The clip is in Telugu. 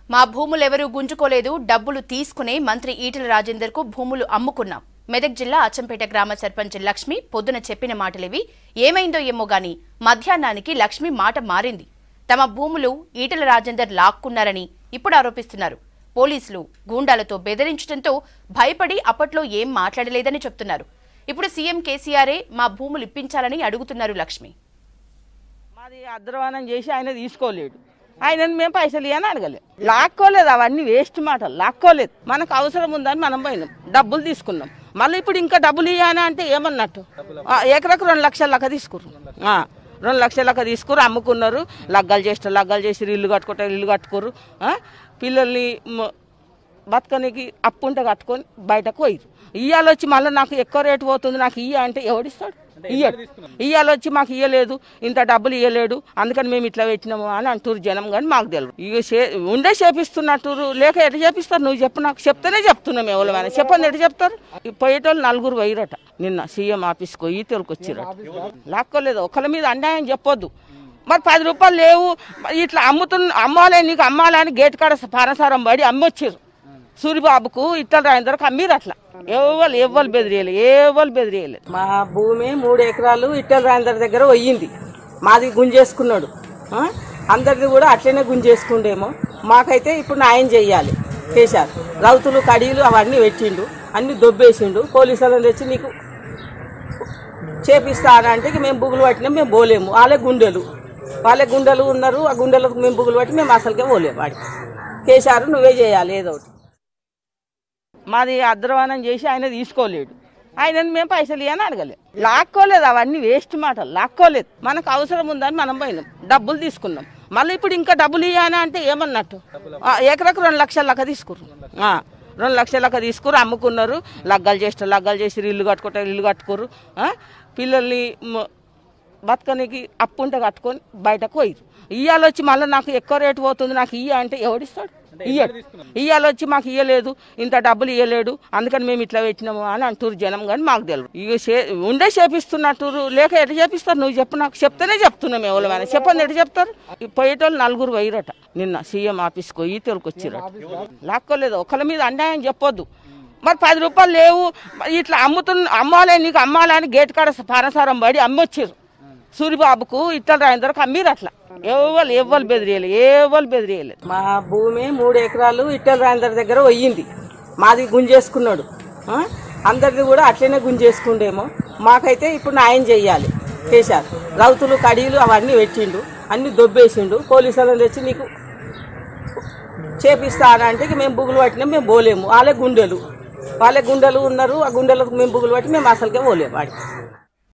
మా భూములెవరూ గుంజుకోలేదు డబ్బులు తీసుకునే మంత్రి ఈటెల రాజేందర్ కు భూములు అమ్ముకున్నాం మెదక్ జిల్లా అచ్చంపేట గ్రామ సర్పంచ్ లక్ష్మి పొద్దున చెప్పిన మాటలివి ఏమైందో ఏమో గాని మధ్యాహ్నానికి లక్ష్మి మాట మారింది తమ భూములు ఈటెల రాజేందర్ లాక్కున్నారని ఇప్పుడు ఆరోపిస్తున్నారు పోలీసులు గూండాలతో బెదిరించడంతో భయపడి అప్పట్లో ఏం మాట్లాడలేదని చెప్తున్నారు ఇప్పుడు సీఎం కేసీఆరే మా భూములు ఇప్పించాలని అడుగుతున్నారు లక్ష్మి మాది అద్రవానం చేసి ఆయన తీసుకోలేడు ఆయనని మేము పైసలు ఇవ్వని అడగలేదు లాక్కోలేదు అవన్నీ వేస్ట్ మాటలు లాక్కోలేదు మనకు అవసరం ఉందని మనం పోయినాం డబ్బులు తీసుకున్నాం మళ్ళీ ఇప్పుడు ఇంకా డబ్బులు ఇవ్వని అంటే ఏమన్నట్టు ఆ, ఎకరకు రెండు లక్షల లెక్క తీసుకుర్రు ఆ, రెండు లక్షల లెక్క తీసుకురు అమ్ముకున్నారు లగ్గాలు చేస్తారు లగ్గాలు చేసి ఇల్లు కట్టుకుంటారు ఇల్లు కట్టుకోరు ఆ, పిల్లల్ని మ- బతకనికి అప్పు ఉంటే కట్టుకొని బయటకు పోయిరు ఇయ్యాలు వచ్చి మళ్ళీ నాకు ఎక్కువ రేటు పోతుంది నాకు ఇయ్య అంటే ఎవడిస్తాడు ఇయ్యడు ఇయ్యాలు వచ్చి మాకు ఇయ్యలేదు ఇంత డబ్బులు ఇయ్యలేడు అందుకని మేము ఇట్లా పెట్టినాము అని అంటారు జనం కానీ మాకు తెలియదు ఇక చే- ఉండే చేపిస్తున్నట్టు లేక ఎట్లా చేపిస్తారు నువ్వు చెప్పు నాకు చెప్తేనే చెప్తున్నాం ఎవరైనా చెప్పండి ఎట్లా చెప్తారు ఈ పోయేటోళ్ళు నలుగురు పోయిరట నిన్న సీఎం ఆఫీస్కి పోయి తొలకొచ్చిరట లాక్కోలేదు ఒకళ్ళ మీద అన్యాయం చెప్పొద్దు మరి పది రూపాయలు లేవు మరి ఇట్లా అమ్ముతున్న అమ్మాలే నీకు అమ్మాలని గేట్ కాడ పారసారం పడి అమ్మొచ్చారు సూరిబాబుకు ఇట్లా రాయందరకు అమ్మీరు అట్లా ఎవరు ఎవ్వరు బెదిరియలేదు ఎవరు బెదిరియలేదు మా భూమి మూడు ఎకరాలు ఇట్టల రాయందరి దగ్గర పోయింది మాది గుంజేసుకున్నాడు ఆ? అందరిది కూడా అట్లనే గుంజేసుకుండేమో మాకైతే ఇప్పుడు న్యాయం చెయ్యాలి కేశారు రౌతులు కడీలు అవన్నీ పెట్టిండు అన్ని దొబ్బేసిండు పోలీసులను తెచ్చి నీకు చేపిస్తా అని అంటే ఇక మేము బుగులు పట్టినాం మేము పోలేము వాళ్ళే గుండెలు వాళ్ళే గుండెలు ఉన్నారు ఆ గుండెలకు మేము బుగులు పట్టి మేము అసలుకే పోలేము వాడికి కేశారు నువ్వే చేయాలి ఏదో ఒకటి మాది అద్రవానం చేసి ఆయన తీసుకోలేడు ఆయనని మేము పైసలు ఇవ్వని అడగలేదు లాక్కోలేదు అవన్నీ వేస్ట్ మాటలు లాక్కోలేదు మనకు అవసరం ఉందని మనం పోయినాం డబ్బులు తీసుకున్నాం మళ్ళీ ఇప్పుడు ఇంకా డబ్బులు ఇవ్వని అంటే ఏమన్నట్టు ఆ, ఎకరకు రెండు లక్షల లెక్క తీసుకుర్రు ఆ, రెండు లక్షల లెక్క తీసుకురు అమ్ముకున్నారు లగ్గాలు చేస్తారు లగ్గాలు చేసి ఇల్లు కట్టుకుంటారు ఇల్లు కట్టుకోరు ఆ, పిల్లల్ని మ- బతకనికి అప్పు ఉంటే కట్టుకొని బయటకు పోయిరు ఇయ్యాలు వచ్చి మళ్ళీ నాకు ఎక్కువ రేటు పోతుంది నాకు ఇయ్య అంటే ఎవడిస్తాడు ఇయ్యడు ఇయ్యాలు వచ్చి మాకు ఇయ్యలేదు ఇంత డబ్బులు ఇయ్యలేడు అందుకని మేము ఇట్లా పెట్టినాము అని అంటారు జనం కానీ మాకు తెలియదు ఇక చే- ఉండే చేపిస్తున్నట్టు లేక ఎట్లా చేపిస్తారు నువ్వు చెప్పు నాకు చెప్తేనే చెప్తున్నాం ఎవరైనా చెప్పండి ఎట్లా చెప్తారు ఈ పోయేటోళ్ళు నలుగురు పోయిరట నిన్న సీఎం ఆఫీస్కి పోయి తొలకొచ్చిరట లాక్కోలేదు ఒకళ్ళ మీద అన్యాయం చెప్పొద్దు మరి పది రూపాయలు లేవు మరి ఇట్లా అమ్ముతున్న అమ్మాలే నీకు అమ్మాలని గేట్ కాడ పారసారం పడి అమ్మొచ్చారు సూరిబాబుకు ఇట్లా రాయందరకు అమ్మీరు అట్లా ఎవరు ఎవ్వరు బెదిరియలేదు ఎవరు బెదిరియలేదు మా భూమి మూడు ఎకరాలు ఇట్టల రాయందరి దగ్గర పోయింది మాది గుంజేసుకున్నాడు ఆ? అందరిది కూడా అట్లనే గుంజేసుకుండేమో మాకైతే ఇప్పుడు న్యాయం చెయ్యాలి కేశారు రౌతులు కడీలు అవన్నీ పెట్టిండు అన్ని దొబ్బేసిండు పోలీసులను తెచ్చి నీకు చేపిస్తా అని అంటే ఇక మేము బుగులు పట్టినాం మేము పోలేము వాళ్ళే గుండెలు వాళ్ళే గుండెలు ఉన్నారు ఆ గుండెలకు మేము బుగులు పట్టి మేము అసలుకే పోలేము వాడికి